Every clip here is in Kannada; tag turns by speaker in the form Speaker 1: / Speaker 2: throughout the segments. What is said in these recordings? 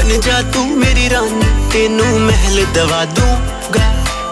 Speaker 1: बन जा तू मेरी रानी तेनू महल दवा दूंगा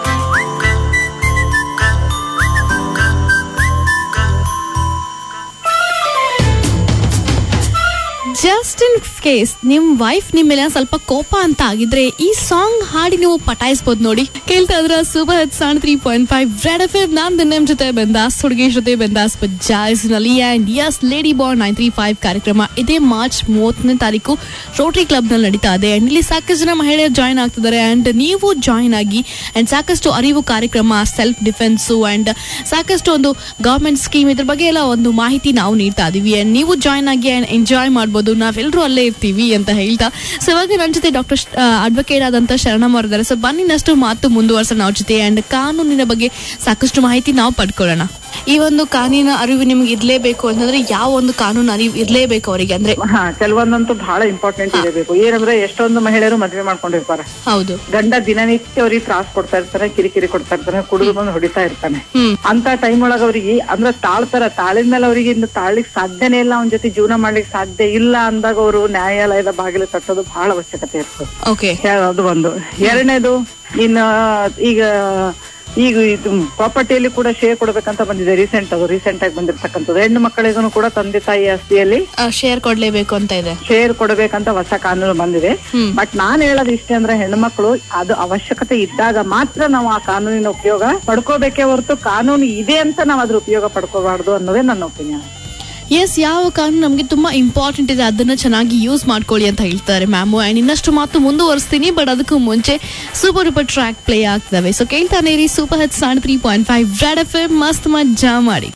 Speaker 2: ಜಸ್ಟ್ ಇನ್ ಕೇಸ್ ನಿಮ್ ವೈಫ್ ನಿಮ್ ಮೇಲೆ ಸ್ವಲ್ಪ ಕೋಪ ಅಂತ ಆಗಿದ್ರೆ ಈ ಸಾಂಗ್ ಹಾಡಿ ನೀವು ಪಟಾಯಿಸ್ಬೋದು ನೋಡಿ ಕೇಳ್ತಾ ಇದ್ರ super hit song three point five red F ನಾನ್ ನಿಮ್ ಜೊತೆ ಬೆಂದಾಸ್ ಹುಡುಗಿ ಜೊತೆ ಬೆಂದಾಸ್ ಜಾಯ್ಸ್ ನಲ್ಲಿ and yes lady bond nine three five ಕಾರ್ಯಕ್ರಮ ಇದೇ ಮಾರ್ಚ್ ಮೂವತ್ತನೇ ತಾರೀಕು ರೋಟರಿ ಕ್ಲಬ್ ನಲ್ಲಿ ನಡೀತಾ ಇದೆ ಅಂಡ್ ಇಲ್ಲಿ ಸಾಕಷ್ಟು ಜನ ಮಹಿಳೆಯರು ಜಾಯ್ನ್ ಆಗ್ತಿದ್ದಾರೆ ಅಂಡ್ ನೀವು ಜಾಯ್ನ್ ಆಗಿ ಅಂಡ್ ಸಾಕಷ್ಟು ಅರಿವು ಕಾರ್ಯಕ್ರಮ ಸೆಲ್ಫ್ ಡಿಫೆನ್ಸ್ ಅಂಡ್ ಸಾಕಷ್ಟು ಒಂದು ಗವರ್ಮೆಂಟ್ ಸ್ಕೀಮ್ ಇದ್ರ ಬಗ್ಗೆ ಎಲ್ಲ ಒಂದು ಮಾಹಿತಿ ನಾವು ನೀಡ್ತಾ ಇದೀವಿ ಅಂಡ್ ನೀವು ಜಾಯ್ನ್ ಆಗಿ ಅಂಡ್ ಎಂಜಾಯ್ ಮಾಡ್ಬೋದು ನಾವೆಲ್ಲರೂ ಅಲ್ಲೇ ಇರ್ತೀವಿ ಅಂತ ಹೇಳ್ತಾ ಸೊ ಇವಾಗ ನನ್ನ ಜೊತೆ ಡಾಕ್ಟರ್ ಅಡ್ವೊಕೇಟ್ ಆದಂತ ಶರಣಮ್ಮ ಅವರಿದ್ದಾರೆ ಸೊ ಬನ್ನಿನಷ್ಟು ಮಾತು ಮುಂದುವರ್ಸೋಣ ಅವ್ರ ಜೊತೆ ಅಂಡ್ ಕಾನೂನಿನ ಬಗ್ಗೆ ಸಾಕಷ್ಟು ಮಾಹಿತಿ ನಾವು ಪಡ್ಕೊಳ್ಳೋಣ ಈ ಒಂದು ಕಾನೂನಿನ ಅರಿವು ನಿಮ್ಗೆ ಇರ್ಲೇಬೇಕು ಅಂತಂದ್ರೆ ಯಾವ ಒಂದು ಕಾನೂನು ಅರಿವು ಇರ್ಲೇಬೇಕು ಅವರಿಗೆ ಅಂದ್ರೆ
Speaker 3: ಹಾ ಕೆಲವೊಂದಂತೂ ಬಹಳ ಇಂಪಾರ್ಟೆಂಟ್ ಇರಬೇಕು ಏನಂದ್ರೆ ಎಷ್ಟೊಂದು ಮಹಿಳೆಯರು ಮದ್ವೆ ಮಾಡ್ಕೊಂಡಿರ್ತಾರೆ
Speaker 2: ಹೌದು
Speaker 3: ಗಂಡ ದಿನನಿತ್ಯ ಅವ್ರಿಗೆ ತ್ರಾಸ್ ಕೊಡ್ತಾ ಇರ್ತಾನೆ ಕಿರಿಕಿರಿ ಕೊಡ್ತಾ ಇರ್ತಾನೆ ಕುಡಿದು ಬಂದು ಹೊಡಿತಾ ಇರ್ತಾನೆ
Speaker 2: ಹ್ಮ್
Speaker 3: ಅಂತ ಟೈಮ್ ಒಳಗ ಅವ್ರಿಗೆ ಅಂದ್ರೆ ತಾಳ್ತಾರ ತಾಳಿದ ಮೇಲೆ ಅವರಿಗೆ ಇನ್ನು ತಾಳ್ಲಿಕ್ ಸಾಧ್ಯನೇ ಇಲ್ಲ ಅವನ ಜೊತೆ ಜೀವನ ಮಾಡ್ಲಿಕ್ಕೆ ಸಾಧ್ಯ ಇಲ್ಲ ಅಂದಾಗ ಅವರು ನ್ಯಾಯಾಲಯದ ಬಾಗಿಲು ತಟ್ಟೋದು ಬಹಳ ಅವಶ್ಯಕತೆ ಇರ್ತದೆ
Speaker 2: ಓಕೆ
Speaker 3: ಅದು ಒಂದು ಎರಡನೇದು ಇನ್ನ ಈಗ ಈಗ ಇದು ಪ್ರಾಪರ್ಟಿಯಲ್ಲಿ ಕೂಡ ಶೇರ್ ಕೊಡ್ಬೇಕಂತ ಬಂದಿದೆ ರೀಸೆಂಟ್ ಅದು ರೀಸೆಂಟ್ ಆಗಿ ಬಂದಿರ್ತಕ್ಕಂಥದ್ದು ಹೆಣ್ಣು ಮಕ್ಕಳಿಗೂ ಕೂಡ ತಂದೆ ತಾಯಿ ಆಸ್ತಿಯಲ್ಲಿ
Speaker 2: ಶೇರ್ ಕೊಡ್ಲೇಬೇಕು ಅಂತ ಇದೆ
Speaker 3: ಶೇರ್ ಕೊಡಬೇಕಂತ ಹೊಸ ಕಾನೂನು ಬಂದಿದೆ
Speaker 2: ಹ್ಮ್.
Speaker 3: ಬಟ್ ನಾನ್ ಹೇಳೋದು ಇಷ್ಟೇ ಅಂದ್ರೆ ಹೆಣ್ಮಕ್ಳು ಅದು ಅವಶ್ಯಕತೆ ಇದ್ದಾಗ ಮಾತ್ರ ನಾವು ಆ ಕಾನೂನಿನ ಉಪಯೋಗ ಪಡ್ಕೋಬೇಕೇ ಹೊರತು ಕಾನೂನು ಇದೆ ಅಂತ ನಾವು ಅದ್ರ ಉಪಯೋಗ ಪಡ್ಕೋಬಾರ್ದು ಅನ್ನೋದೇ ನನ್ನ ಒಪಿನಿಯನ್
Speaker 2: ಎಸ್ ಯಾವ ಕಾನೂನು ನಮಗೆ ತುಂಬಾ ಇಂಪಾರ್ಟೆಂಟ್ ಇದೆ ಅದನ್ನ ಚೆನ್ನಾಗಿ ಯೂಸ್ ಮಾಡ್ಕೊಳ್ಳಿ ಅಂತ ಹೇಳ್ತಾರೆ ಮ್ಯಾಮು ಅಂಡ್ ಇನ್ನಷ್ಟು ಮಾತು ಮುಂದುವರಿಸ್ತೀನಿ ಬಟ್ ಅದಕ್ಕೂ ಮುಂಚೆ ಸೂಪರ್ ಸೂಪರ್ ಟ್ರ್ಯಾಕ್ ಪ್ಲೇ ಆಗ್ತವೆ ಸೊ ಕೇಳ್ತಾನೆ ರೀ super hit song three point five red F M ಮಸ್ತ್ ಮಜ್ಜಾ ಮಾಡಿ